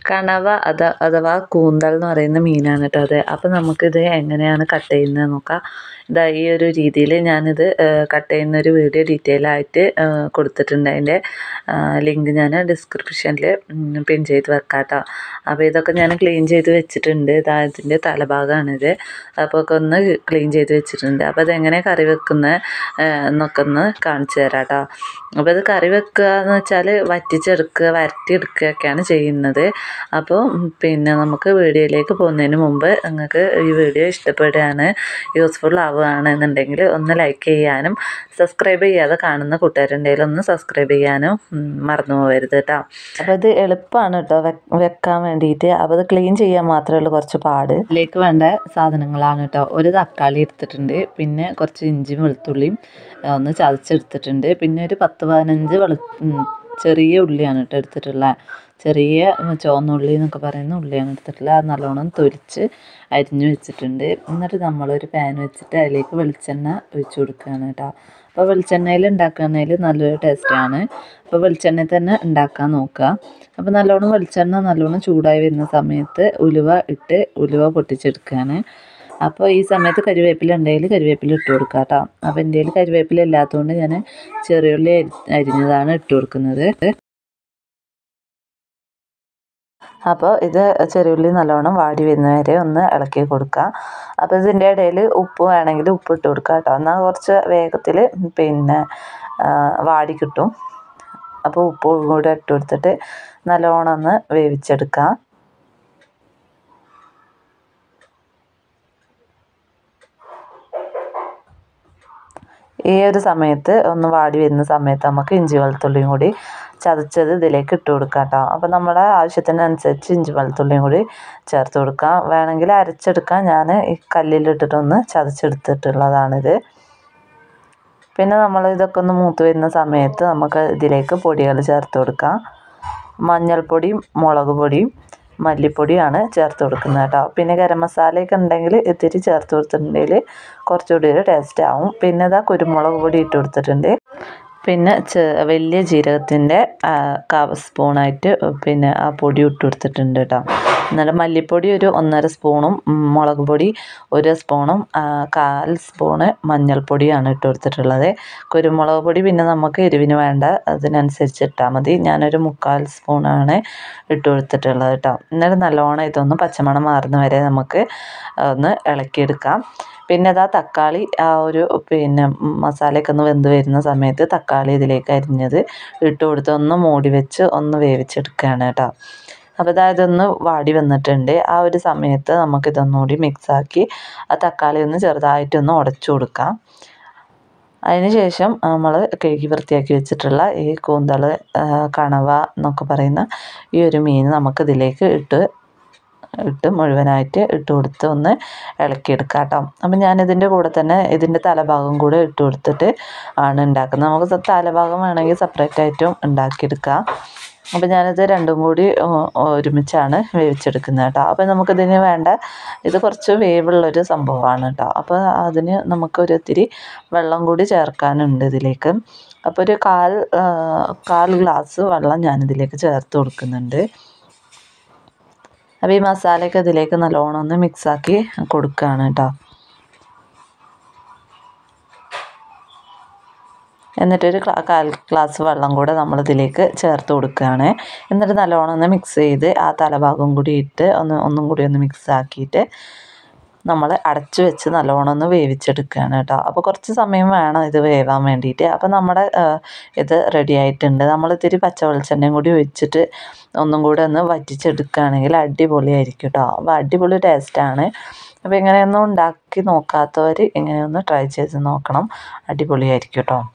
കണവ അത അഥവാ കൂന്തൽ എന്ന് പറയുന്ന മീനാണ് കേട്ടോ അത് അപ്പോൾ നമുക്കിത് എങ്ങനെയാണ് കട്ട് ചെയ്യുന്നത് നോക്കാം ഇതാ ഈ ഒരു രീതിയിൽ ഞാനിത് കട്ട് ചെയ്യുന്ന ഒരു വീഡിയോ ഡീറ്റെയിൽ ആയിട്ട് കൊടുത്തിട്ടുണ്ട് അതിൻ്റെ ലിങ്ക് ഞാൻ ഡിസ്ക്രിപ്ഷനിൽ പിൻ ചെയ്ത് വെക്കാം കേട്ടോ അപ്പോൾ ഇതൊക്കെ ഞാൻ ക്ലീൻ ചെയ്ത് വെച്ചിട്ടുണ്ട് ഇതാ ഇതിൻ്റെ തലഭാഗമാണിത് അപ്പോൾ ഒക്കെ ഒന്ന് ക്ലീൻ ചെയ്ത് വെച്ചിട്ടുണ്ട് അപ്പോൾ അതെങ്ങനെ കറി വെക്കുന്നത് എന്നൊക്കെ ഒന്ന് കാണിച്ചു തരാം കേട്ടോ അപ്പോൾ ഇത് കറി വെക്കുക എന്ന് വെച്ചാൽ വറ്റിച്ചെടുക്കുക വരട്ടിയെടുക്കുകയൊക്കെയാണ് ചെയ്യുന്നത് അപ്പോൾ പിന്നെ നമുക്ക് വീഡിയോയിലേക്ക് പോകുന്നതിന് മുമ്പ് നിങ്ങൾക്ക് ഈ വീഡിയോ ഇഷ്ടപ്പെടുകയാണ് യൂസ്ഫുൾ ആവുകയാണ് എന്നുണ്ടെങ്കിൽ ഒന്ന് ലൈക്ക് ചെയ്യാനും സബ്സ്ക്രൈബ് ചെയ്യാതെ കാണുന്ന കൂട്ടുകാരുണ്ടെങ്കിൽ ഒന്ന് സബ്സ്ക്രൈബ് ചെയ്യാനും മറന്നു പോകരുത് കേട്ടോ അപ്പോൾ ഇത് എളുപ്പമാണ് കേട്ടോ വെക്കാൻ വേണ്ടിയിട്ട് അപ്പോൾ ഇത് ക്ലീൻ ചെയ്യാൻ മാത്രമേ ഉള്ളൂ കുറച്ച് പാട് ഇതിലേക്ക് വേണ്ട സാധനങ്ങളാണ് കേട്ടോ ഒരു തക്കാളി എടുത്തിട്ടുണ്ട് പിന്നെ കുറച്ച് ഇഞ്ചിയും വെളുത്തുള്ളിയും ഒന്ന് ചതച്ചെടുത്തിട്ടുണ്ട് പിന്നെ ഒരു പത്ത് പതിനഞ്ച് വെളു ചെറിയ ഉള്ളിയാണ് കേട്ടോ എടുത്തിട്ടുള്ളത് ചെറിയ ചുവന്നുള്ളി എന്നൊക്കെ പറയുന്ന ഉള്ളിയാണ് എടുത്തിട്ടുള്ളത് അത് നല്ലോണം തൊലിച്ച് അരിഞ്ഞു വെച്ചിട്ടുണ്ട് എന്നിട്ട് നമ്മളൊരു പാൻ വെച്ചിട്ട് അതിലേക്ക് വെളിച്ചെണ്ണ ഒഴിച്ചു കൊടുക്കുകയാണ് കേട്ടോ അപ്പോൾ വെളിച്ചെണ്ണയിൽ ഉണ്ടാക്കുകയാണെങ്കിൽ നല്ലൊരു ടേസ്റ്റാണ് അപ്പോൾ വെളിച്ചെണ്ണയിൽ തന്നെ ഉണ്ടാക്കാൻ നോക്കുക അപ്പോൾ നല്ലോണം വെളിച്ചെണ്ണ നല്ലോണം ചൂടായി വരുന്ന സമയത്ത് ഉലുവ ഇട്ട് ഉലുവ പൊട്ടിച്ചെടുക്കുകയാണ് അപ്പോൾ ഈ സമയത്ത് കരിവേപ്പില ഉണ്ടെങ്കിൽ കരിവേപ്പില ഇട്ട് കൊടുക്കുക കേട്ടോ അപ്പോൾ എൻ്റെ കയ്യിൽ കരിവേപ്പില ഇല്ലാത്തതുകൊണ്ട് ഞാൻ ചെറിയുള്ളി അരിഞ്ഞതാണ് ഇട്ട് കൊടുക്കുന്നത് അപ്പോൾ ഇത് ചെറിയുള്ളി നല്ലോണം വാടി വരുന്നവരെ ഒന്ന് ഇളക്കി കൊടുക്കുക അപ്പോൾ ഇതിൻ്റെ ഇടയിൽ ഉപ്പ് വേണമെങ്കിൽ ഉപ്പ് ഇട്ട് കൊടുക്കുക കേട്ടോ എന്നാൽ കുറച്ച് വേഗത്തിൽ പിന്നെ വാടി കിട്ടും അപ്പോൾ ഉപ്പ് കൂടെ ഇട്ട് കൊടുത്തിട്ട് നല്ലോണം ഒന്ന് വേവിച്ചെടുക്കാം ഈ ഒരു സമയത്ത് ഒന്ന് വാടി വരുന്ന സമയത്ത് നമുക്ക് ഇഞ്ചി വെളുത്തുള്ളിയും കൂടി ചതച്ചത് ഇതിലേക്ക് ഇട്ട് കൊടുക്കാം കേട്ടോ അപ്പോൾ നമ്മുടെ ആവശ്യത്തിനനുസരിച്ച് ഇഞ്ചി വെളുത്തുള്ളിയും കൂടി ചേർത്ത് കൊടുക്കാം വേണമെങ്കിൽ അരച്ചെടുക്കാം ഞാൻ ഈ കല്ലിലിട്ടിട്ടൊന്ന് ചതച്ചെടുത്തിട്ടുള്ളതാണിത് പിന്നെ നമ്മൾ ഇതൊക്കെ ഒന്ന് മൂത്ത് വരുന്ന സമയത്ത് നമുക്ക് ഇതിലേക്ക് പൊടികൾ ചേർത്ത് കൊടുക്കാം മഞ്ഞൾപ്പൊടിയും മുളക് പൊടിയും മല്ലിപ്പൊടിയാണ് ചേർത്ത് കൊടുക്കുന്നത് കേട്ടോ പിന്നെ ഗരം മസാലയൊക്കെ ഉണ്ടെങ്കിൽ ഇത്തിരി ചേർത്ത് കൊടുത്തിട്ടുണ്ടെങ്കിൽ കുറച്ചുകൂടി ഒരു ടേസ്റ്റ് ആവും പിന്നെ ഇതാ കുരുമുളക് പൊടി ഇട്ട് കൊടുത്തിട്ടുണ്ട് പിന്നെ ചെ വലിയ ജീരകത്തിൻ്റെ കാ സ്പൂണായിട്ട് പിന്നെ ആ പൊടി ഇട്ട് കൊടുത്തിട്ടുണ്ട് കേട്ടോ എന്നിട്ട് മല്ലിപ്പൊടി ഒരു ഒന്നര സ്പൂണും മുളക് പൊടി ഒരു സ്പൂണും കാൽ സ്പൂണ് മഞ്ഞൾപ്പൊടിയാണ് ഇട്ട് കൊടുത്തിട്ടുള്ളത് കുരുമുളക് പൊടി പിന്നെ നമുക്ക് എരിവിന് വേണ്ട അതിനനുസരിച്ച് ഇട്ടാൽ മതി ഞാനൊരു മുക്കാൽ സ്പൂണാണ് ഇട്ട് കൊടുത്തിട്ടുള്ളത് കേട്ടോ എന്നിട്ട് നല്ലോണം ഇതൊന്ന് പച്ചമണം മാറുന്ന വരെ നമുക്ക് ഒന്ന് ഇളക്കിയെടുക്കാം പിന്നെ അതാ തക്കാളി ആ ഒരു പിന്നെ മസാലയൊക്കെ ഒന്ന് വെന്ത് വരുന്ന സമയത്ത് തക്കാളി ഇതിലേക്ക് അരിഞ്ഞത് ഇട്ട് കൊടുത്ത് ഒന്ന് മൂടി വെച്ച് ഒന്ന് വേവിച്ചെടുക്കുകയാണ് കേട്ടോ അപ്പോൾ അതായത് ഒന്ന് വാടി വന്നിട്ടുണ്ട് ആ ഒരു സമയത്ത് നമുക്കിതൊന്നുകൂടി മിക്സാക്കി ആ തക്കാളി ഒന്ന് ചെറുതായിട്ടൊന്ന് ഉടച്ചു കൊടുക്കാം അതിന് ശേഷം നമ്മൾ കഴുകി വൃത്തിയാക്കി വെച്ചിട്ടുള്ള ഈ കൂന്തൾ കണവ എന്നൊക്കെ പറയുന്ന ഈ ഒരു മീൻ നമുക്കിതിലേക്ക് ഇട്ട് ഇട്ട് മുഴുവനായിട്ട് ഇട്ട് കൊടുത്ത് ഒന്ന് ഇളക്കിയെടുക്കാം കേട്ടോ അപ്പം ഞാനിതിൻ്റെ കൂടെ തന്നെ ഇതിൻ്റെ തലഭാഗം കൂടെ ഇട്ട് കൊടുത്തിട്ട് ആണ് ഉണ്ടാക്കുന്നത് നമുക്ക് തലഭാഗം വേണമെങ്കിൽ സെപ്പറേറ്റ് ആയിട്ടും ഉണ്ടാക്കിയെടുക്കാം അപ്പോൾ ഞാനിത് രണ്ടും കൂടി ഒരുമിച്ചാണ് വേവിച്ചെടുക്കുന്നത് കേട്ടോ അപ്പോൾ നമുക്കിതിന് വേണ്ട ഇത് കുറച്ച് വേവുള്ളൊരു സംഭവമാണ് കേട്ടോ അപ്പോൾ അതിന് നമുക്കൊരു ഇത്തിരി വെള്ളം കൂടി ചേർക്കാനുണ്ട് ഇതിലേക്ക് അപ്പോൾ ഒരു കാൽ കാൽ ഗ്ലാസ് വെള്ളം ഞാനിതിലേക്ക് ചേർത്ത് കൊടുക്കുന്നുണ്ട് അപ്പോൾ ഈ മസാലയൊക്കെ ഇതിലേക്ക് നല്ലോണം ഒന്ന് മിക്സാക്കി കൊടുക്കുകയാണ് കേട്ടോ എന്നിട്ടൊരു കാൽ ഗ്ലാസ് വെള്ളം കൂടെ നമ്മൾ ഇതിലേക്ക് ചേർത്ത് കൊടുക്കുകയാണ് എന്നിട്ട് നല്ലോണം ഒന്ന് മിക്സ് ചെയ്ത് ആ തലഭാഗം കൂടി ഇട്ട് ഒന്ന് ഒന്നും കൂടി ഒന്ന് മിക്സ് ആക്കിയിട്ട് നമ്മൾ അടച്ചു വെച്ച് നല്ലോണം ഒന്ന് വേവിച്ചെടുക്കുകയാണ് കേട്ടോ അപ്പോൾ കുറച്ച് സമയം വേണം ഇത് വേവാൻ വേണ്ടിയിട്ട് അപ്പോൾ നമ്മുടെ ഇത് റെഡി ആയിട്ടുണ്ട് നമ്മൾ ഇത്തിരി പച്ച വെളിച്ചെണ്ണയും കൂടി ഒഴിച്ചിട്ട് ഒന്നും കൂടെ ഒന്ന് വറ്റിച്ചെടുക്കുകയാണെങ്കിൽ അടിപൊളിയായിരിക്കും കേട്ടോ അപ്പോൾ അടിപൊളി ടേസ്റ്റാണ് അപ്പോൾ ഇങ്ങനെയൊന്നും ഉണ്ടാക്കി നോക്കാത്തവർ ഇങ്ങനെയൊന്ന് ട്രൈ ചെയ്ത് നോക്കണം അടിപൊളിയായിരിക്കും കേട്ടോ